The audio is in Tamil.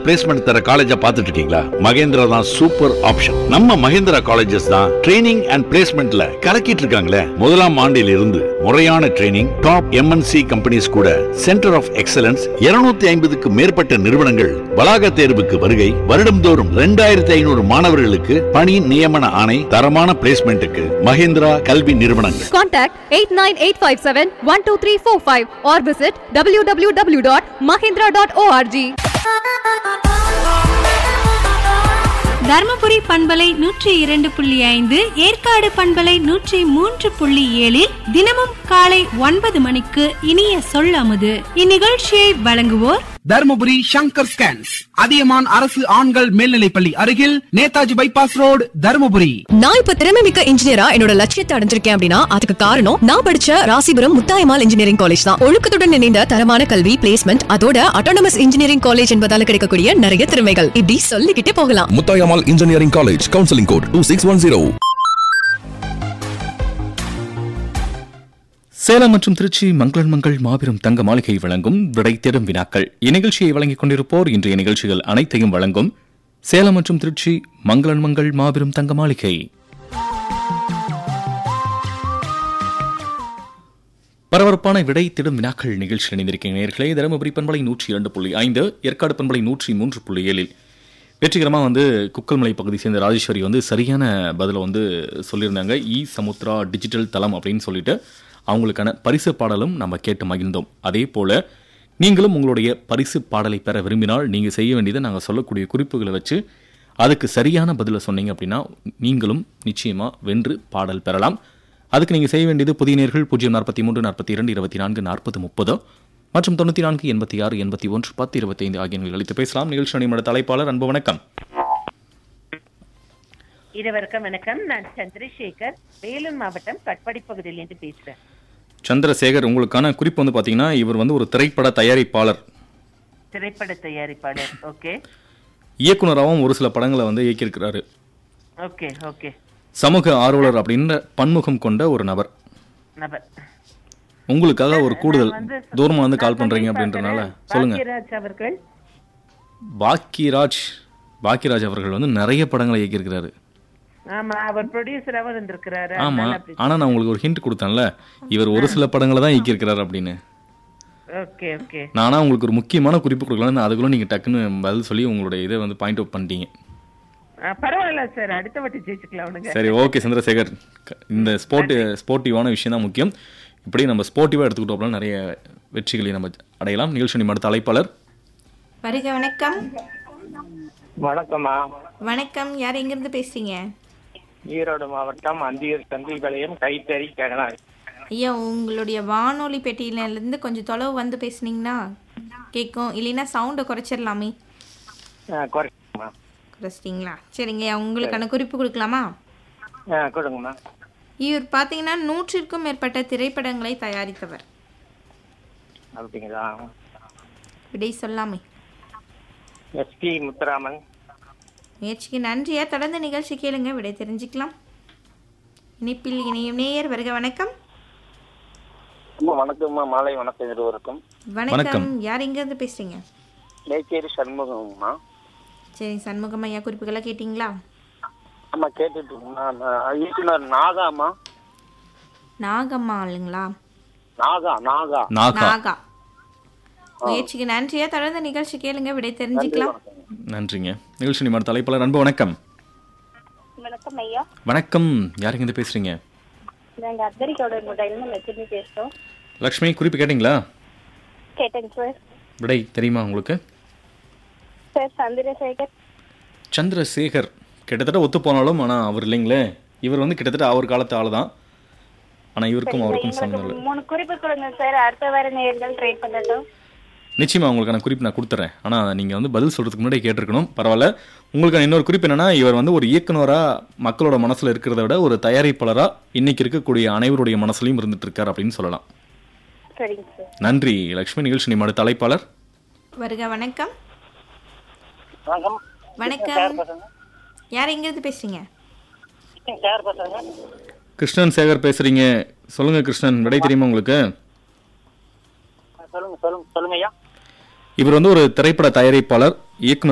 பிளேஸ்மெண்ட் தர காலேஜா பார்த்துட்டு இருக்கீங்களா மகேந்திரா தான் சூப்பர் ஆப்ஷன் நம்ம மகேந்திரா காலேஜஸ் தான் ட்ரைனிங் அண்ட் பிளேஸ்மெண்ட்ல கலக்கிட்டு இருக்காங்களே முதலாம் ஆண்டில் இருந்து முறையான ட்ரைனிங் டாப் எம்என்சி கம்பெனிஸ் கூட சென்டர் ஆஃப் எக்ஸலன்ஸ் 250 ஐம்பதுக்கு மேற்பட்ட நிறுவனங்கள் வளாக தேர்வுக்கு வருகை வருடம்தோறும் ரெண்டாயிரத்தி ஐநூறு மாணவர்களுக்கு பணி நியமன ஆணை தரமான பிளேஸ்மெண்ட்டுக்கு மகேந்திரா கல்வி நிறுவனங்கள் Contact 89857-12345 or visit www.mahindra.org. Dharmapuri பண்பலை நூற்றி இரண்டு புள்ளி ஐந்து ஏற்காடு பண்பலை நூற்றி மூன்று புள்ளி ஏழில் தினமும் காலை ஒன்பது மணிக்கு இனிய சொல்லாமுது இந்நிகழ்ச்சியை வழங்குவோர் தர்மபுரி சங்கர் ஸ்கேன்ஸ் அதியமான் அரசு ஆண்கள் மேல்நிலைப்பள்ளி அருகில் நேதாஜி பைபாஸ் ரோடு தர்மபுரி நான் இப்ப திறமை மிக்க இன்ஜினியரா என்னோட லட்சியத்தை அடைஞ்சிருக்கேன் அப்படின்னா அதுக்கு காரணம் நான் படிச்ச ராசிபுரம் முத்தாயமால் இன்ஜினியரிங் காலேஜ் தான் ஒழுக்கத்துடன் இணைந்த தரமான கல்வி பிளேஸ்மெண்ட் அதோட அட்டானமஸ் இன்ஜினியரிங் காலேஜ் என்பதால கிடைக்கக்கூடிய நிறைய திறமைகள் இப்படி சொல்லிக்கிட்டே போகலாம் Muthayammal engineering college counselling code two six one zero Salem மற்றும் திருச்சி மங்களன் மங்கள் மாபெரும் தங்க மாளிகை வழங்கும் விடை தேடும் வினாக்கள் இந்நிகழ்ச்சியை வழங்கிக் கொண்டிருப்போர் இன்றைய நிகழ்ச்சிகள் அனைத்தையும் வழங்கும் சேலம் மற்றும் திருச்சி மங்களன் மங்கள் மாபெரும் தங்க மாளிகை பரபரப்பான விடை தேடும் வினாக்கள் நிகழ்ச்சி இணைந்திருக்கிற நேர்களே தருமபுரி பண்பலை நூற்றி இரண்டு புள்ளி ஐந்து ஏற்காடு பண்பலை நூற்றி மூன்று புள்ளி ஏழில் வெற்றிகரமாக வந்து குக்கல்மலை பகுதி சேர்ந்த ராஜேஸ்வரி வந்து சரியான பதிலை வந்து சொல்லியிருந்தாங்க இ சமுத்ரா டிஜிட்டல் தளம் அப்படின்னு சொல்லிட்டு அவங்களுக்கான பரிசு பாடலும் நம்ம கேட்டு மகிழ்ந்தோம் அதே போல நீங்களும் உங்களுடைய பரிசு பாடலை பெற விரும்பினால் நீங்கள் செய்ய வேண்டியதை நாங்கள் சொல்லக்கூடிய குறிப்புகளை வச்சு அதுக்கு சரியான பதிலை சொன்னீங்க அப்படின்னா நீங்களும் நிச்சயமாக வென்று பாடல் பெறலாம் அதுக்கு நீங்கள் செய்ய வேண்டியது புதிய நேர்கள் பூஜ்ஜியம் நாற்பத்தி மூன்று நாற்பத்தி இரண்டு இருபத்தி நான்கு நாற்பது முப்பது மற்றும் தொண்ணூற்றி நான்கு எண்பத்தி ஆறு எண்பத்தி ஒன்று பத்து இருபத்தைந்து ஆகிய எண்களில் அழைத்து பேசலாம் நிகழ்ச்சி அணிமட தலைப்பாளர் அன்பு வணக்கம் இருவருக்கும் வணக்கம் நான் சந்திரசேகர் வேலூர் மாவட்டம் கட்பாடி பகுதியிலிருந்து பேசுறேன் சந்திரசேகர் உங்களுக்கான குறிப்பு வந்து பார்த்தீங்கன்னா இவர் வந்து ஒரு திரைப்பட தயாரிப்பாளர் திரைப்பட தயாரிப்பாளர் ஓகே இயக்குனராகவும் ஒரு சில படங்களை வந்து இயக்கியிருக்கிறாரு ஓகே ஓகே சமூக ஆர்வலர் அப்படின்ற பன்முகம் கொண்ட ஒரு நபர் நபர் உங்களுக்காக ஒரு கூடுதல் நான் வந்து தூரமா வந்து கால் நான் பண்றீங்க சொல்லி அப்படின்றனால பார்க்கிறேன். சொல்லுங்க பாக்யராஜ் அவர்கள் பாக்கியராஜ் பாக்கியராஜ் அவர்கள் வந்து நிறைய படங்களை இயக்கியிருக்கிறாரு ஆமா அவர் ப்ரொடியூசராகவும் இருந்திருக்கிறாரு ஆமா அதனால அப்படி ஆனா நான் உங்களுக்கு ஒரு ஹிண்ட் கொடுத்தேன்ல இவர் ஒரு சில படங்களை தான் இயக்கியிருக்கிறாரு அப்படின்னு ஓகே ஓகே நானா உங்களுக்கு ஒரு முக்கியமான குறிப்பு கொடுக்கலாம் அதுக்குள்ள நீங்க டக்குன்னு பதில் சொல்லி உங்களுடைய இதை வந்து பாயிண்ட் அவுட் பண்ணிட்டீங்க ஆ, பரவாயில்ல சார் அடுத்த வாட்டி ஜெயிச்சுக்கலாம் அவனுங்க சரி ஓகே சந்திரசேகர் க- இந்த ஸ்போர்ட் ஸ்போர்ட்டிவான விஷயம் தான் முக்கியம் இப்படி நம்ம ஸ்போர்ட்டிவாக எடுத்துக்கிட்டோம் அப்படின்னா நிறைய வெற்றிகளை நம்ம அடையலாம் நிகழ்ச்சி நிமிட அடுத்த அழைப்பாளர் வருக வணக்கம் வணக்கம்மா வணக்கம் யார் எங்கிருந்து பேசுறீங்க ஈரோடு மாவட்டம் அந்தியூர் சந்தில்பாளையம் கைத்தறி ககனாய் ஐயா உங்களுடைய வானொலி பெட்டியில இருந்து கொஞ்சம் தொலைவு வந்து பேசுனீங்கன்னா கேட்கும் இல்லைன்னா சவுண்டை குறைச்சிடலாமே ஆ, குறைக்குமா குறைச்சிட்டிங்களா சரிங்க உங்களுக்கான குறிப்பு கொடுக்கலாமா ஆ கொடுங்கம்மா இவர் பார்த்தீங்கன்னா நூற்றிற்கும் மேற்பட்ட திரைப்படங்களை தயாரித்தவர் அப்படிங்களா விடை சொல்லாமே எஸ்பி முத்துராமன் முயற்சிக்கு நன்றியா தொடர்ந்து நிகழ்ச்சி கேளுங்க விடை தெரிஞ்சுக்கலாம் இணைப்பில் இணையும் நேயர் வருக வணக்கம் அம்மா வணக்கம்மா மாலை வணக்கம் இருவருக்கும் வணக்கம் வணக்கம். யார் எங்கேருந்து பேசுறீங்க மேச்சேரி சண்முகம்மா சரி சண்முகம் ஐயா குறிப்புகளை கேட்டிங்களா அம்மா கேட்டுட்டு இருக்கோம்மா. நான் இயக்குனர் நாகாம்மா நாகம்மா ஆளுங்களா நாகா நாகா நாகா நாகா முயற்சிக்கு நன்றியா தொடர்ந்து நிகழ்ச்சி கேளுங்க விடை தெரிஞ்சுக்கலாம் நன்றிங்க நிகழ்ச்சி நிமிட தலைப்பாளர் அன்பு வணக்கம் வணக்கம் ஐயா வணக்கம் யாருங்க இருந்து பேசுறீங்க நாங்க அத்தரிக்கோட மொபைல்னு லட்சுமி பேசுறோம் லக்ஷ்மி குறிப்பு கேட்டிங்களா கேட்டேங்க சார் விடை தெரியுமா உங்களுக்கு சார் சந்திரசேகர் சந்திரசேகர் கிட்டத்தட்ட ஒத்து போனாலும் ஆனால் அவர் இல்லைங்களே இவர் வந்து கிட்டத்தட்ட அவர் காலத்து ஆள் தான் ஆனால் இவருக்கும் அவருக்கும் சம்மந்தம் இல்லை எங்களுக்கு மூணு குறிப்பு கொடுங்க சார் அடுத்த வார நேர்கள் ட்ரை பண்ணட்டும் நிச்சயமா உங்களுக்கான குறிப்பு நான் கொடுத்துறேன் ஆனால் நீங்கள் வந்து பதில் சொல்கிறதுக்கு முன்னாடி கேட்டிருக்கணும் பரவாயில்ல உங்களுக்கான இன்னொரு குறிப்பு என்னன்னா இவர் வந்து ஒரு இயக்குனராக மக்களோட மனசில் இருக்கிறத விட ஒரு தயாரிப்பாளராக இன்னைக்கு இருக்கக்கூடிய அனைவருடைய மனசுலையும் இருந்துட்டு இருக்கார் அப்படின்னு சொல்லலாம் சரிங்க சார் நன்றி லக்ஷ்மி நிகழ்ச்சி நிமிட தலைப்பாளர் வருக வணக்கம் வணக்கம் வணக்கம் யார் எங்கேருந்து பேசுறீங்க சார் பேசுறேங்க கிருஷ்ணன் சேகர் பேசுறீங்க சொல்லுங்க கிருஷ்ணன் விடை தெரியுமா உங்களுக்கு சொல்லுங்க சொல்லுங்க சொல்லுங்க ஐயா இவர் வந்து ஒரு திரைப்பட தயாரிப்பாளர் இயக்குனர்